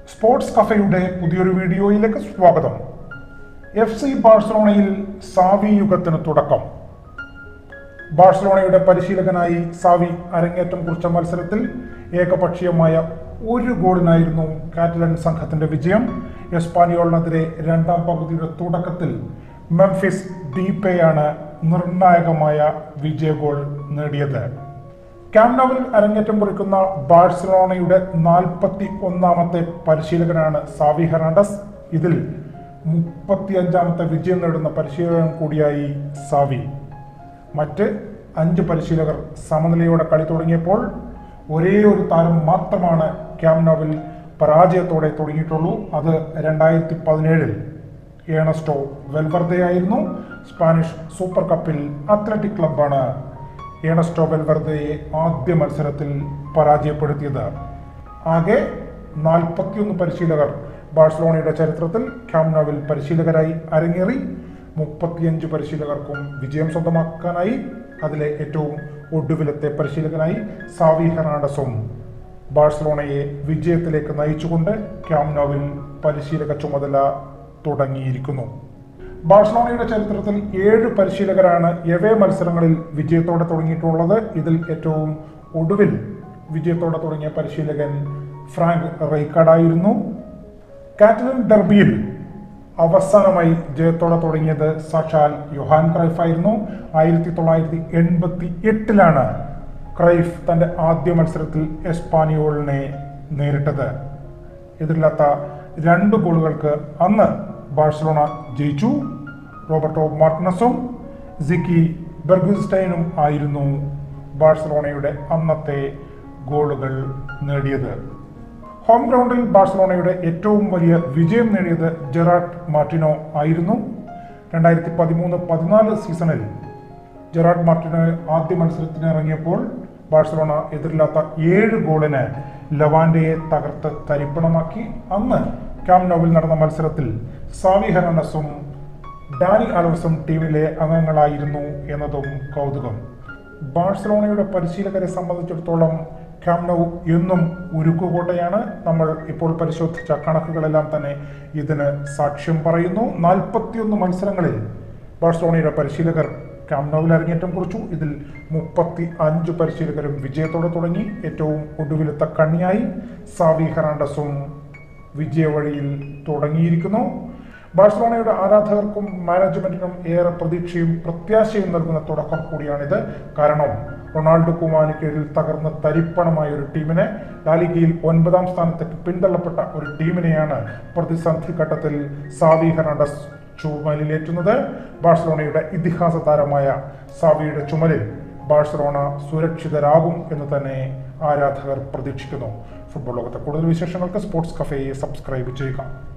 sports കഫയുടെ പുതിയൊരു വീഡിയോയിലേക്ക് സ്വാഗതം എഫ് സി ബാഴ്സലോണയിൽ സാവി യുഗത്തിന് തുടക്കം ബാഴ്സലോണയുടെ പരിശീലകനായി സാവി അരങ്ങേറ്റം കുറിച്ച മത്സരത്തിൽ ഏകപക്ഷീയമായ ഒരു ഗോളിനായിരുന്നു കാറ്റലൻ സംഘത്തിന്റെ വിജയം എസ്പാനിയോളിനെതിരെ രണ്ടാം പകുതിയുടെ തുടക്കത്തിൽ മെംഫിസ് ഡീപ്പയാണ് നിർണായകമായ വിജയ ഗോൾ നേടിയത് ക്യാംനോവിൽ അരങ്ങേറ്റം കുറിക്കുന്ന ബാഴ്സലോണയുടെ നാൽപ്പത്തി ഒന്നാമത്തെ പരിശീലകനാണ് സാവി ഹെറാണ്ടസ് ഇതിൽ മുപ്പത്തിയഞ്ചാമത്തെ വിജയം നേടുന്ന പരിശീലകൻ കൂടിയായി സാവി മറ്റ് അഞ്ച് പരിശീലകർ സമനിലയോടെ കളി തുടങ്ങിയപ്പോൾ ഒരേ ഒരു താരം മാത്രമാണ് ക്യാംനോവിൽ പരാജയത്തോടെ തുടങ്ങിയിട്ടുള്ളൂ അത് രണ്ടായിരത്തി പതിനേഴിൽ ഏണസ്റ്റോ വെൽവർദയായിരുന്നു സ്പാനിഷ് സൂപ്പർ കപ്പിൽ അത്ലറ്റിക് ക്ലബാണ് ഏണസ്റ്റോ വെൽവർദയെ ആദ്യ മത്സരത്തിൽ പരാജയപ്പെടുത്തിയത് ആകെ നാൽപ്പത്തിയൊന്ന് പരിശീലകർ ബാഴ്സലോണയുടെ ചരിത്രത്തിൽ ക്യാംനോവിൽ പരിശീലകരായി അരങ്ങേറി മുപ്പത്തിയഞ്ച് പരിശീലകർക്കും വിജയം സ്വന്തമാക്കാനായി അതിലെ ഏറ്റവും ഒടുവിലത്തെ പരിശീലകനായി സാവി ഹെർണാണ്ടസും ബാഴ്സലോണയെ വിജയത്തിലേക്ക് നയിച്ചുകൊണ്ട് ക്യാംനോവിൽ പരിശീലക ചുമതല തുടങ്ങിയിരിക്കുന്നു ബാഴ്സലോണയുടെ ചരിത്രത്തിൽ ഏഴ് പരിശീലകരാണ് എവേ മത്സരങ്ങളിൽ വിജയത്തോടെ തുടങ്ങിയിട്ടുള്ളത് ഇതിൽ ഏറ്റവും ഒടുവിൽ വിജയത്തോടെ തുടങ്ങിയ പരിശീലകൻ ഫ്രാങ്ക് റൈക്കാർഡായിരുന്നു കാറ്റലൻ ഡെർബിയിൽ അവസാനമായി ജയത്തോടെ തുടങ്ങിയത് സാക്ഷാൽ യൊഹാൻ ക്രൈഫ് ആയിരുന്നു ആയിരത്തി തൊള്ളായിരത്തി എൺപത്തി എട്ടിലാണ് ക്രൈഫ് തന്റെ ആദ്യ മത്സരത്തിൽ എസ്പാനിയോളിനെ നേരിട്ടത് എതിരില്ലാത്ത രണ്ട് ഗോളുകൾക്ക് അന്ന് ബാഴ്സലോണ ജയിച്ചു റോബർട്ടോ മാർട്ടിനസും സിക്കി ബെർഗുസ്റ്റൈനും ആയിരുന്നു ബാഴ്സലോണയുടെ അന്നത്തെ ഗോളുകൾ നേടിയത് ഹോം ഗ്രൗണ്ടിൽ ബാഴ്സലോണയുടെ ഏറ്റവും വലിയ വിജയം നേടിയത് ജെറാഡ് മാർട്ടിനോ ആയിരുന്നു രണ്ടായിരത്തി പതിമൂന്ന് പതിനാല് സീസണിൽ ജെറാഡ് മാർട്ടിനോ ആദ്യ മത്സരത്തിന് ഇറങ്ങിയപ്പോൾ ബാഴ്സലോണ എതിരില്ലാത്ത ഏഴ് ഗോളിന് ലവാൻഡയെ തകർത്ത് തരിപ്പണമാക്കി അന്ന് ക്യാംനോവിൽ നടന്ന മത്സരത്തിൽ സാവി ഹെർണസും ഡാനി അലോസും ടീമിലെ അംഗങ്ങളായിരുന്നു എന്നതും കൗതുകം ബാഴ്സലോണയുടെ പരിശീലകരെ സംബന്ധിച്ചിടത്തോളം ക്യാംനൗ എന്നും ഉരുക്കുകോട്ടയാണ് നമ്മൾ ഇപ്പോൾ പരിശോധിച്ച കണക്കുകളെല്ലാം തന്നെ ഇതിന് സാക്ഷ്യം പറയുന്നു നാൽപ്പത്തിയൊന്ന് മത്സരങ്ങളിൽ ബാഴ്സലോണയുടെ പരിശീലകർ ക്യാംനോവിൽ അരങ്ങേറ്റം കുറിച്ചു ഇതിൽ മുപ്പത്തി അഞ്ച് പരിശീലകരും വിജയത്തോടെ തുടങ്ങി ഏറ്റവും ഒടുവിലത്തെ കണ്ണിയായി സാവി ഹെറാണ്ടസും വിജയവഴിയിൽ തുടങ്ങിയിരിക്കുന്നു ബാഴ്സലോണയുടെ ആരാധകർക്കും മാനേജ്മെന്റിനും ഏറെ പ്രതീക്ഷയും പ്രത്യാശയും നൽകുന്ന തുടക്കം കൂടിയാണിത് കാരണം റൊണാൾഡോ കുമാന് കീഴിൽ തകർന്ന് തരിപ്പണമായ ഒരു ടീമിനെ ലാലിഗയിൽ ഒൻപതാം സ്ഥാനത്തേക്ക് പിന്തള്ളപ്പെട്ട ഒരു ടീമിനെയാണ് പ്രതിസന്ധി ഘട്ടത്തിൽ സാവി ഹെർണാണ്ടസ് ചുമലിലേറ്റുന്നത് ബാഴ്സലോണയുടെ ഇതിഹാസ താരമായ സാവിയുടെ ചുമലിൽ ബാഴ്സലോണ സുരക്ഷിതരാകും എന്ന് തന്നെ ആരാധകർ പ്രതീക്ഷിക്കുന്നു ഫുട്ബോൾ ലോകത്തെ കൂടുതൽ വിശേഷങ്ങൾക്ക് സ്പോർട്സ് കഫേയെ സബ്സ്ക്രൈബ് ചെയ്യുക